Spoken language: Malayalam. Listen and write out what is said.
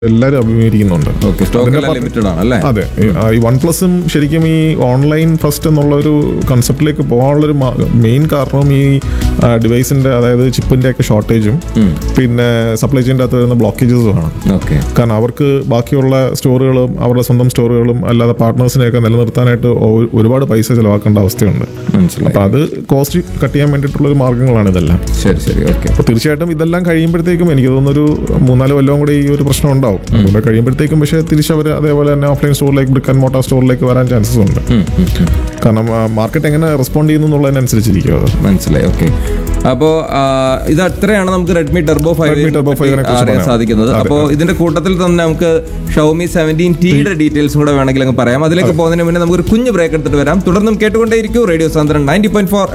എല്ലാവരും അഭിമുഖീകരിക്കുന്നുണ്ട് ഓക്കെ സ്റ്റോക്ക് എല്ലാം ലിമിറ്റഡ് ആണ് അല്ലേ അതെ ഈ- ആ, ഈ വൺ പ്ലസും ശരിക്കും ഈ ഓൺലൈൻ ഫസ്റ്റ് എന്നുള്ള ഒരു കൺസെപ്റ്റിലേക്ക് പോകാനുള്ളൊരു മെയിൻ കാരണവും ഈ ഡിവൈസിന്റെ അതായത് ചിപ്പിന്റെ ഒക്കെ ഷോർട്ടേജും പിന്നെ സപ്ലൈ ചെയിൻ്റെ അകത്ത് വരുന്ന ബ്ലോക്കേജസും ആണ് ഓക്കെ കാരണം അവർക്ക് ബാക്കിയുള്ള സ്റ്റോറുകളും അവരുടെ സ്വന്തം സ്റ്റോറുകളും അല്ലാതെ പാർട്ട്നേഴ്സിനെയൊക്കെ നിലനിർത്താനായിട്ട് ഒ- ഒരുപാട് പൈസ ചിലവാക്കേണ്ട അവസ്ഥയുണ്ട് മനസ്സിലായി അപ്പൊ അത് കോസ്റ്റ് കട്ട് ചെയ്യാൻ വേണ്ടിയിട്ടുള്ള ഒരു മാർഗ്ഗങ്ങളാണ് ഇതെല്ലാം ശരി ശരി ഓക്കെ അപ്പോൾ തീർച്ചയായിട്ടും ഇതെല്ലാം കഴിയുമ്പോഴത്തേക്കും എനിക്ക് തോന്നുന്നൊരു മൂന്നാല് കൊല്ലം കൂടി ഈ ഒരു പ്രശ്നം ഉണ്ടാവും അതുകൊണ്ട് കഴിയുമ്പോഴത്തേക്കും പക്ഷേ തിരിച്ചവർ അതേപോലെ തന്നെ ഓഫ്ലൈൻ സ്റ്റോറിലേക്ക് ബ്രിക്ക് ആൻഡ് മോട്ടാർ സ്റ്റോറിലേക്ക് വരാൻ ചാൻസസ് ഉണ്ട് കാരണം മാർക്കറ്റ് എങ്ങനെ റെസ്പോണ്ട് ചെയ്യുന്നു എന്നുള്ളതിനനുസരിച്ചിരിക്കും അത് മനസ്സിലായി ഓക്കെ അപ്പോ ആ, ഇത് അത്രയാണ് നമുക്ക് Redmi Turbo five Redmi Turbo 5 നെ കുറിച്ച് അറിയാൻ പറയാം. സാധിക്കുന്നത് അതെ, അപ്പോൾ ഇതിന്റെ കൂട്ടത്തിൽ തന്നെ നമുക്ക് ഷൗമി സെവൻറ്റീൻ ടിയുടെ ഡീറ്റെയിൽസ് കൂടെ വേണമെങ്കിൽ അങ്ങ് പറയാം അതിലേക്ക് പോകുന്നതിന് മുന്നേ നമുക്ക് ഒരു കുഞ്ഞ് ബ്രേക്ക് എടുത്തിട്ട് വരാം തുടർന്നും കേട്ടുകൊണ്ടേയിരിക്കും റേഡിയോ സാന്ദ്രൻ നയൻറ്റി പോയിന്റ് ഫോർ